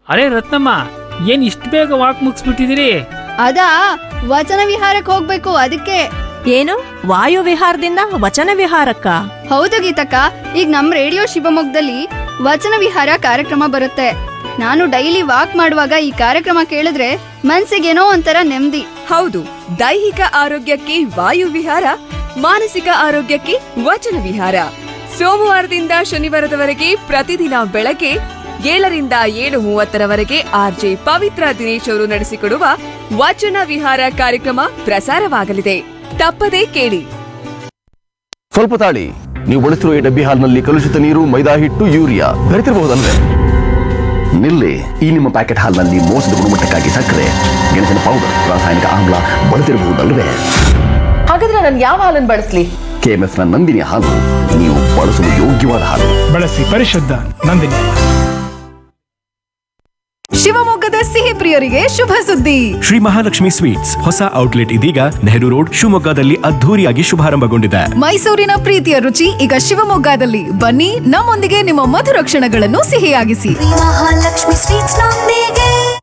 ಅರೆ ರತ್ನಮ್ಮ ಏನ್ ಇಷ್ಟು ಬೇಗ ವಾಕ್ ಮುಗಿಸ್ಬಿಟ್ಟಿದ್ದೀರಿ ಅದಾ ವಚನ ವಿಹಾರಕ್ಕೆ ಹೋಗ್ಬೇಕು ಅದಕ್ಕೆ ಏನು ವಾಯು ವಿಹಾರದಿಂದ ವಚನ ವಿಹಾರಕ್ಕ ಹೌದು ಗೀತಕ್ಕ ಈಗ ನಮ್ ರೇಡಿಯೋ ಶಿವಮೊಗ್ಗದಲ್ಲಿ ವಚನ ವಿಹಾರ ಕಾರ್ಯಕ್ರಮ ಬರುತ್ತೆ ನಾನು ಡೈಲಿ ವಾಕ್ ಮಾಡುವಾಗ ಈ ಕಾರ್ಯಕ್ರಮ ಕೇಳಿದ್ರೆ ಮನ್ಸಿಗೇನೋ ಒಂಥರ ನೆಮ್ಮದಿ ಹೌದು ದೈಹಿಕ ಆರೋಗ್ಯಕ್ಕೆ ವಾಯು ವಿಹಾರ ಮಾನಸಿಕ ಆರೋಗ್ಯಕ್ಕೆ ವಚನ ವಿಹಾರ ಸೋಮವಾರದಿಂದ ಶನಿವಾರದವರೆಗೆ ಪ್ರತಿದಿನ ಬೆಳಗ್ಗೆ ಏಳರಿಂದ ಏಳು ಮೂವತ್ತರವರೆಗೆ ಆರ್ಜೆ ಪವಿತ್ರ ದಿನೇಶ್ ಅವರು ನಡೆಸಿಕೊಡುವ ವಚನ ವಿಹಾರ ಕಾರ್ಯಕ್ರಮ ಪ್ರಸಾರವಾಗಲಿದೆ ತಪ್ಪದೇ ಕೇಳಿ ಸ್ವಲ್ಪ ತಾಳಿ ನೀವು ಬಳಸಿರುವ ಈ ಡಬ್ಬಿ ಹಾಲ್ನಲ್ಲಿ ಕಲುಷಿತ ನೀರು ಮೈದಾ ಹಿಟ್ಟು ಯೂರಿಯಾ ಬೆರೆತಿರಬಹುದಲ್ವೇ ನಿಲ್ಲಿ ಈ ನಿಮ್ಮ ಪ್ಯಾಕೆಟ್ ಹಾಲ್ನಲ್ಲಿ ಮೋಸದ ಗುಣಮಟ್ಟಕ್ಕಾಗಿ ಸಕ್ಕರೆ ಗೆಣಸಿನ ಪೌಡರ್ ರಾಸಾಯನಿಕ ಆಮ್ಲ ಬಳಸಿರಬಹುದಲ್ವೇ ಹಾಗಾದ್ರೆ ನಾನು ಯಾವ ಹಾಲನ್ನು ಬಳಸ್ಲಿ ಕೆಎಂಎಫ್ ನ ನಂದಿನಿ ಹಾಲು ನೀವು ಬಳಸಲು ಯೋಗ್ಯವಾದ ಹಾಲು ಬಳಸಿ ಪರಿಶುದ್ಧ ನಂದಿನಿ ಶಿವಮೊಗ್ಗದ ಸಿಹಿ ಪ್ರಿಯರಿಗೆ ಶುಭ ಸುದ್ದಿ ಶ್ರೀ ಮಹಾಲಕ್ಷ್ಮಿ ಸ್ವೀಟ್ಸ್ ಹೊಸ ಔಟ್ಲೆಟ್ ಇದೀಗ ನೆಹರು ರೋಡ್ ಶಿವಮೊಗ್ಗದಲ್ಲಿ ಅದ್ಧೂರಿಯಾಗಿ ಶುಭಾರಂಭಗೊಂಡಿದೆ ಮೈಸೂರಿನ ಪ್ರೀತಿಯ ರುಚಿ ಈಗ ಶಿವಮೊಗ್ಗದಲ್ಲಿ ಬನ್ನಿ ನಮ್ಮೊಂದಿಗೆ ನಿಮ್ಮ ಮಧುರ ಕ್ಷಣಗಳನ್ನು ಸಿಹಿಯಾಗಿಸಿ ಮಹಾಲಕ್ಷ್ಮಿ ಸ್ವೀಟ್ಸ್ ನೊಂದಿಗೆ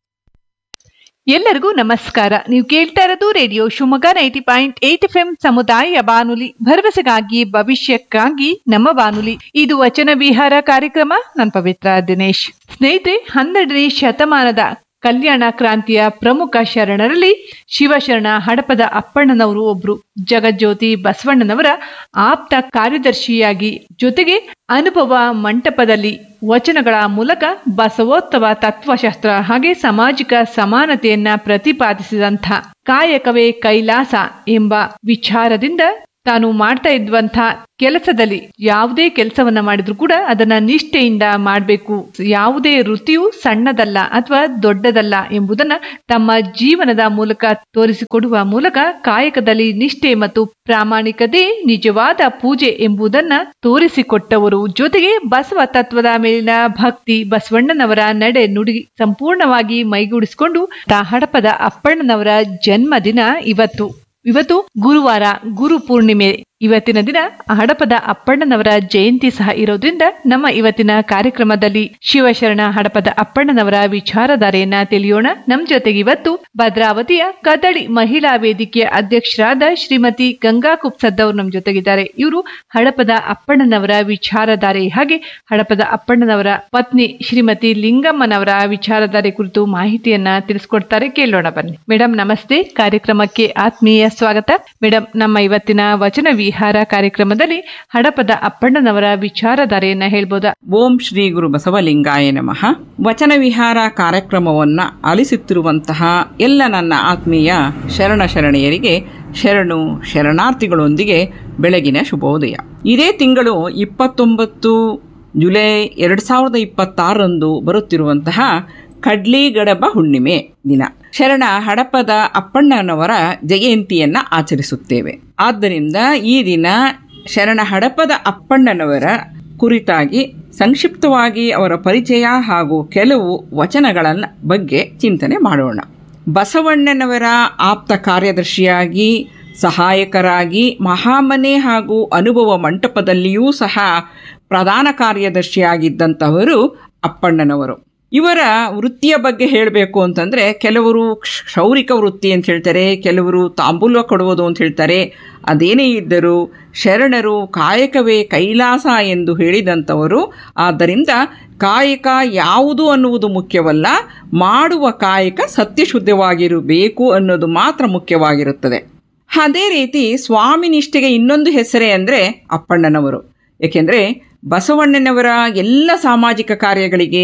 ಎಲ್ಲರಿಗೂ ನಮಸ್ಕಾರ ನೀವು ಕೇಳ್ತಾ ಇರೋದು radio Shivamogga ninety point eight F M ಸಮುದಾಯ ಬಾನುಲಿ ಭರವಸೆಗಾಗಿ ಭವಿಷ್ಯಕ್ಕಾಗಿ ನಮ್ಮ ಬಾನುಲಿ ಇದು ವಚನ ವಿಹಾರ ಕಾರ್ಯಕ್ರಮ ನಾನು ಪವಿತ್ರ ದಿನೇಶ್ ಸ್ನೇಹಿತರೆ ಹನ್ನೆರಡನೇ ಶತಮಾನದ ಕಲ್ಯಾಣ ಕ್ರಾಂತಿಯ ಪ್ರಮುಖ ಶರಣರಲ್ಲಿ ಶಿವಶರಣ ಹಡಪದ ಅಪ್ಪಣ್ಣನವರು ಒಬ್ರು ಜಗಜ್ಯೋತಿ ಬಸವಣ್ಣನವರ ಆಪ್ತ ಕಾರ್ಯದರ್ಶಿಯಾಗಿ ಜೊತೆಗೆ ಅನುಭವ ಮಂಟಪದಲ್ಲಿ ವಚನಗಳ ಮೂಲಕ ಬಸವೋತ್ತವ ತತ್ವಶಾಸ್ತ್ರ ಹಾಗೆ ಸಾಮಾಜಿಕ ಸಮಾನತೆಯನ್ನ ಪ್ರತಿಪಾದಿಸಿದಂಥ ಕಾಯಕವೇ ಕೈಲಾಸ ಎಂಬ ವಿಚಾರದಿಂದ ತಾನು ಮಾಡ್ತಾ ಇದ್ವಂಥ ಕೆಲಸದಲ್ಲಿ ಯಾವುದೇ ಕೆಲಸವನ್ನ ಮಾಡಿದ್ರು ಕೂಡ ಅದನ್ನ ನಿಷ್ಠೆಯಿಂದ ಮಾಡಬೇಕು ಯಾವುದೇ ವೃತ್ತಿಯು ಸಣ್ಣದಲ್ಲ ಅಥವಾ ದೊಡ್ಡದಲ್ಲ ಎಂಬುದನ್ನ ತಮ್ಮ ಜೀವನದ ಮೂಲಕ ತೋರಿಸಿಕೊಡುವ ಮೂಲಕ ಕಾಯಕದಲ್ಲಿ ನಿಷ್ಠೆ ಮತ್ತು ಪ್ರಾಮಾಣಿಕತೆ ನಿಜವಾದ ಪೂಜೆ ಎಂಬುದನ್ನ ತೋರಿಸಿಕೊಟ್ಟವರು ಜೊತೆಗೆ ಬಸವ ತತ್ವದ ಮೇಲಿನ ಭಕ್ತಿ ಬಸವಣ್ಣನವರ ನಡೆ ನುಡಿ ಸಂಪೂರ್ಣವಾಗಿ ಮೈಗೂಡಿಸಿಕೊಂಡು ತ ಹಡಪದ ಅಪ್ಪಣ್ಣನವರ ಜನ್ಮದಿನ ಇವತ್ತು ಇವತ್ತು ಗುರುವಾರ ಗುರು ಪೂರ್ಣಿಮೆ ಇವತ್ತಿನ ದಿನ ಹಡಪದ ಅಪ್ಪಣ್ಣನವರ ಜಯಂತಿ ಸಹ ಇರೋದ್ರಿಂದ ನಮ್ಮ ಇವತ್ತಿನ ಕಾರ್ಯಕ್ರಮದಲ್ಲಿ ಶಿವಶರಣ ಹಡಪದ ಅಪ್ಪಣ್ಣನವರ ವಿಚಾರಧಾರೆಯನ್ನ ತಿಳಿಯೋಣ ನಮ್ ಜೊತೆಗೆ ಇವತ್ತು ಭದ್ರಾವತಿಯ ಕದಳಿ ಮಹಿಳಾ ವೇದಿಕೆಯ ಅಧ್ಯಕ್ಷರಾದ ಶ್ರೀಮತಿ ಗಂಗಾ ಕುಪ್ಸದ್ ಅವರು ನಮ್ ಜೊತೆಗಿದ್ದಾರೆ ಇವರು ಹಡಪದ ಅಪ್ಪಣ್ಣನವರ ವಿಚಾರಧಾರೆ ಹಾಗೆ ಹಡಪದ ಅಪ್ಪಣ್ಣನವರ ಪತ್ನಿ ಶ್ರೀಮತಿ ಲಿಂಗಮ್ಮನವರ ವಿಚಾರಧಾರೆ ಕುರಿತು ಮಾಹಿತಿಯನ್ನ ತಿಳಿಸ್ಕೊಡ್ತಾರೆ ಕೇಳೋಣ ಬನ್ನಿ ಮೇಡಮ್ ನಮಸ್ತೆ ಕಾರ್ಯಕ್ರಮಕ್ಕೆ ಆತ್ಮೀಯ ಸ್ವಾಗತ ಮೇಡಮ್ ನಮ್ಮ ಇವತ್ತಿನ ವಚನ ವಿಹಾರ ಕಾರ್ಯಕ್ರಮದಲ್ಲಿ ಹಡಪದ ಅಪ್ಪಣ್ಣನವರ ವಿಚಾರಧಾರೆಯನ್ನ ಹೇಳ್ಬೋದಾ ಓಂ ಶ್ರೀ ಗುರು ಬಸವಲಿಂಗಾಯ ನಮಃ ವಚನ ವಿಹಾರ ಕಾರ್ಯಕ್ರಮವನ್ನ ಆಲಿಸುತ್ತಿರುವಂತಹ ಎಲ್ಲ ನನ್ನ ಆತ್ಮೀಯ ಶರಣ ಶರಣೆಯರಿಗೆ ಶರಣು ಶರಣಾರ್ಥಿಗಳೊಂದಿಗೆ ಬೆಳಗಿನ ಶುಭೋದಯ ಇದೇ ತಿಂಗಳು ಇಪ್ಪತ್ತೊಂಬತ್ತು ಜುಲೈ ಎರಡು ಸಾವಿರದ ಇಪ್ಪತ್ತಾರರಂದು ಬರುತ್ತಿರುವಂತಹ ಕಡ್ಲಿಗಡಬ ಹುಣ್ಣಿಮೆ ದಿನ ಶರಣ ಹಡಪದ ಅಪ್ಪಣ್ಣನವರ ಜಯಂತಿಯನ್ನ ಆಚರಿಸುತ್ತೇವೆ ಆದ್ದರಿಂದ ಈ ದಿನ ಶರಣ ಹಡಪದ ಅಪ್ಪಣ್ಣನವರ ಕುರಿತಾಗಿ ಸಂಕ್ಷಿಪ್ತವಾಗಿ ಅವರ ಪರಿಚಯ ಹಾಗೂ ಕೆಲವು ವಚನಗಳ ಬಗ್ಗೆ ಚಿಂತನೆ ಮಾಡೋಣ ಬಸವಣ್ಣನವರ ಆಪ್ತ ಕಾರ್ಯದರ್ಶಿಯಾಗಿ ಸಹಾಯಕರಾಗಿ ಮಹಾಮನೆ ಹಾಗೂ ಅನುಭವ ಮಂಟಪದಲ್ಲಿಯೂ ಸಹ ಪ್ರಧಾನ ಕಾರ್ಯದರ್ಶಿಯಾಗಿದ್ದಂಥವರು ಅಪ್ಪಣ್ಣನವರು ಇವರ ವೃತ್ತಿಯ ಬಗ್ಗೆ ಹೇಳಬೇಕು ಅಂತಂದರೆ ಕೆಲವರು ಕ್ಷೌರಿಕ ವೃತ್ತಿ ಅಂತ ಹೇಳ್ತಾರೆ ಕೆಲವರು ತಾಂಬೂಲ ಕೊಡುವುದು ಅಂತ ಹೇಳ್ತಾರೆ ಅದೇನೇ ಇದ್ದರೂ ಶರಣರು ಕಾಯಕವೇ ಕೈಲಾಸ ಎಂದು ಹೇಳಿದಂಥವರು ಆದ್ದರಿಂದ ಕಾಯಕ ಯಾವುದು ಅನ್ನುವುದು ಮುಖ್ಯವಲ್ಲ ಮಾಡುವ ಕಾಯಕ ಸತ್ಯಶುದ್ಧವಾಗಿರಬೇಕು ಅನ್ನೋದು ಮಾತ್ರ ಮುಖ್ಯವಾಗಿರುತ್ತದೆ ಅದೇ ರೀತಿ ಸ್ವಾಮಿ ನಿಷ್ಠೆಗೆ ಇನ್ನೊಂದು ಹೆಸರೇ ಅಂದರೆ ಅಪ್ಪಣ್ಣನವರು ಏಕೆಂದರೆ ಬಸವಣ್ಣನವರ ಎಲ್ಲ ಸಾಮಾಜಿಕ ಕಾರ್ಯಗಳಿಗೆ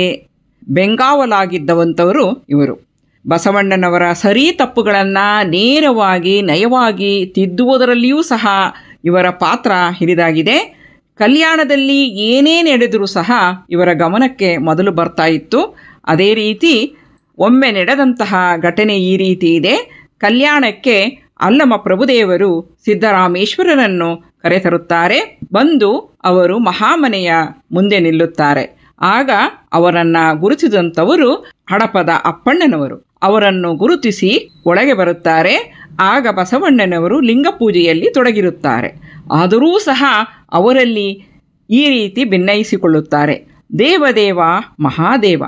ಬೆಂಗಾವಲಾಗಿದ್ದವಂಥವರು ಇವರು ಬಸವಣ್ಣನವರ ಸರಿ ತಪ್ಪುಗಳನ್ನು ನೇರವಾಗಿ ನಯವಾಗಿ ತಿದ್ದುವುದರಲ್ಲಿಯೂ ಸಹ ಇವರ ಪಾತ್ರ ಹಿರಿದಾಗಿದೆ ಕಲ್ಯಾಣದಲ್ಲಿ ಏನೇ ನಡೆದರೂ ಸಹ ಇವರ ಗಮನಕ್ಕೆ ಮೊದಲು ಬರ್ತಾ ಇತ್ತು ಅದೇ ರೀತಿ ಒಮ್ಮೆ ನಡೆದಂತಹ ಘಟನೆ ಈ ರೀತಿ ಇದೆ ಕಲ್ಯಾಣಕ್ಕೆ ಅಲ್ಲಮ ಪ್ರಭುದೇವರು ಸಿದ್ದರಾಮೇಶ್ವರರನ್ನು ಕರೆತರುತ್ತಾರೆ ಬಂದು ಅವರು ಮಹಾಮನೆಯ ಮುಂದೆ ನಿಲ್ಲುತ್ತಾರೆ ಆಗ ಅವರನ್ನ ಗುರುತಿಸಿದಂಥವರು ಹಡಪದ ಅಪ್ಪಣ್ಣನವರು ಅವರನ್ನು ಗುರುತಿಸಿ ಒಳಗೆ ಬರುತ್ತಾರೆ ಆಗ ಬಸವಣ್ಣನವರು ಲಿಂಗ ಪೂಜೆಯಲ್ಲಿ ತೊಡಗಿರುತ್ತಾರೆ ಆದರೂ ಸಹ ಅವರಲ್ಲಿ ಈ ರೀತಿ ಭಿನ್ನಯಿಸಿಕೊಳ್ಳುತ್ತಾರೆ ದೇವದೇವ ಮಹಾದೇವ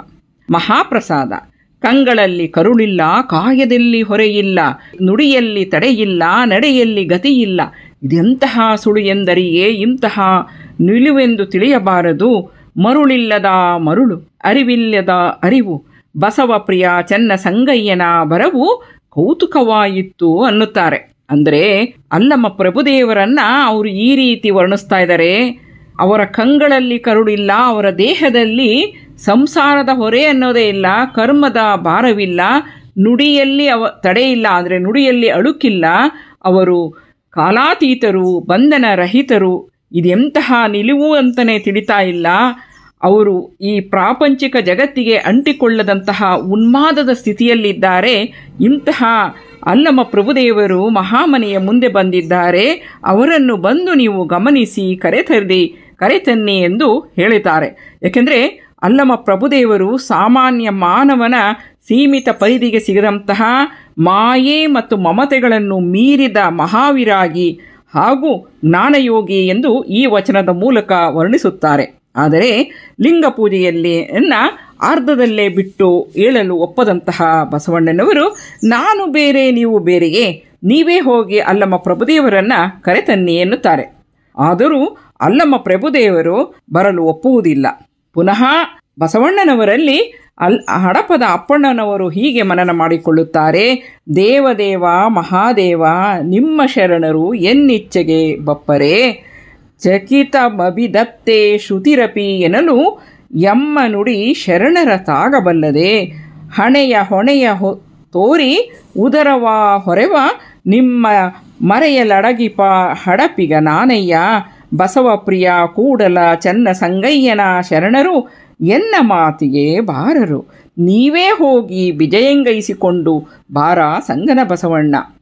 ಮಹಾಪ್ರಸಾದ ಕಂಗಳಲ್ಲಿ ಕರುಳಿಲ್ಲ ಕಾಯದಲ್ಲಿ ಹೊರೆಯಿಲ್ಲ ನುಡಿಯಲ್ಲಿ ತಡೆಯಿಲ್ಲ ನಡೆಯಲ್ಲಿ ಗತಿಯಿಲ್ಲ ಇದೆಂತಹ ಸುಳು ಎಂದರಿಯೇ ಇಂತಹ ನಿಲುವೆಂದು ತಿಳಿಯಬಾರದು ಮರುಳಿಲ್ಲದ ಮರುಳು ಅರಿವಿಲ್ಲದ ಅರಿವು ಬಸವ ಪ್ರಿಯ ಚೆನ್ನ ಸಂಗಯ್ಯನ ಬರವು ಕೌತುಕವಾಯಿತು ಅನ್ನುತ್ತಾರೆ ಅಂದರೆ ಅಲ್ಲಮ್ಮ ಪ್ರಭುದೇವರನ್ನ ಅವರು ಈ ರೀತಿ ವರ್ಣಿಸ್ತಾ ಇದ್ದಾರೆ ಅವರ ಕಂಗಳಲ್ಲಿ ಕರುಳಿಲ್ಲ ಅವರ ದೇಹದಲ್ಲಿ ಸಂಸಾರದ ಹೊರೆ ಅನ್ನೋದೇ ಇಲ್ಲ ಕರ್ಮದ ಭಾರವಿಲ್ಲ ನುಡಿಯಲ್ಲಿ ಅವ ತಡೆಯಿಲ್ಲ ಅಂದರೆ ನುಡಿಯಲ್ಲಿ ಅಳುಕಿಲ್ಲ ಅವರು ಕಾಲಾತೀತರು ಬಂಧನ ರಹಿತರು ಇದೆಂತಹ ನಿಲುವು ಅಂತಲೇ ತಿಳಿತಾ ಇಲ್ಲ ಅವರು ಈ ಪ್ರಾಪಂಚಿಕ ಜಗತ್ತಿಗೆ ಅಂಟಿಕೊಳ್ಳದಂತಹ ಉನ್ಮಾದದ ಸ್ಥಿತಿಯಲ್ಲಿದ್ದಾರೆ ಇಂತಹ ಅಲ್ಲಮ ಪ್ರಭುದೇವರು ಮಹಾಮನೆಯ ಮುಂದೆ ಬಂದಿದ್ದಾರೆ ಅವರನ್ನು ಬಂದು ನೀವು ಗಮನಿಸಿ ಕರೆತರ್ದಿ ಕರೆತನ್ನಿ ಎಂದು ಹೇಳಿದ್ದಾರೆ ಯಾಕೆಂದರೆ ಅಲ್ಲಮ ಪ್ರಭುದೇವರು ಸಾಮಾನ್ಯ ಮಾನವನ ಸೀಮಿತ ಪರಿಧಿಗೆ ಸಿಗದಂತಹ ಮಾಯೆ ಮತ್ತು ಮಮತೆಗಳನ್ನು ಮೀರಿದ ಮಹಾವಿರಾಗಿ ಹಾಗೂ ಜ್ಞಾನಯೋಗಿ ಎಂದು ಈ ವಚನದ ಮೂಲಕ ವರ್ಣಿಸುತ್ತಾರೆ ಆದರೆ ಲಿಂಗ ಪೂಜೆಯಲ್ಲಿ ಎನ್ನ ಅರ್ಧದಲ್ಲೇ ಬಿಟ್ಟು ಏಳಲು ಒಪ್ಪದಂತಹ ಬಸವಣ್ಣನವರು ನಾನು ಬೇರೆ ನೀವು ಬೇರೆಯೇ ನೀವೇ ಹೋಗಿ ಅಲ್ಲಮ್ಮ ಪ್ರಭುದೇವರನ್ನ ಕರೆತನ್ನಿ ಎನ್ನುತ್ತಾರೆ ಆದರೂ ಅಲ್ಲಮ್ಮ ಪ್ರಭುದೇವರು ಬರಲು ಒಪ್ಪುವುದಿಲ್ಲ ಪುನಃ ಬಸವಣ್ಣನವರಲ್ಲಿ ಅಲ್ ಹಡಪದ ಅಪ್ಪಣ್ಣನವರು ಹೀಗೆ ಮನನ ಮಾಡಿಕೊಳ್ಳುತ್ತಾರೆ ದೇವದೇವ ಮಹಾದೇವ ನಿಮ್ಮ ಶರಣರು ಎನ್ನಿಚ್ಛೆಗೆ ಬಪ್ಪರೇ ಚಕಿತ ಮಬಿದತ್ತೆ ಶ್ರುತಿರಪಿ ಎನ್ನಲು ಎಮ್ಮ ನುಡಿ ಶರಣರ ತಾಗಬಲ್ಲದೆ ಹಣೆಯ ಹೊಣೆಯ ಹೊ ತೋರಿ ಉದರವ ಹೊರೆವ ನಿಮ್ಮ ಮರೆಯಲಡಗಿಪ ಹಡಪಿಗ ನಾನಯ್ಯ ಬಸವಪ್ರಿಯ ಕೂಡಲ ಚನ್ನ ಸಂಗಯ್ಯನ ಶರಣರು ಎನ್ನ ಮಾತಿಗೆ ಬಾರರು ನೀವೇ ಹೋಗಿ ವಿಜಯಂಗೈಸಿಕೊಂಡು ಬಾರ ಸಂಗನ ಬಸವಣ್ಣ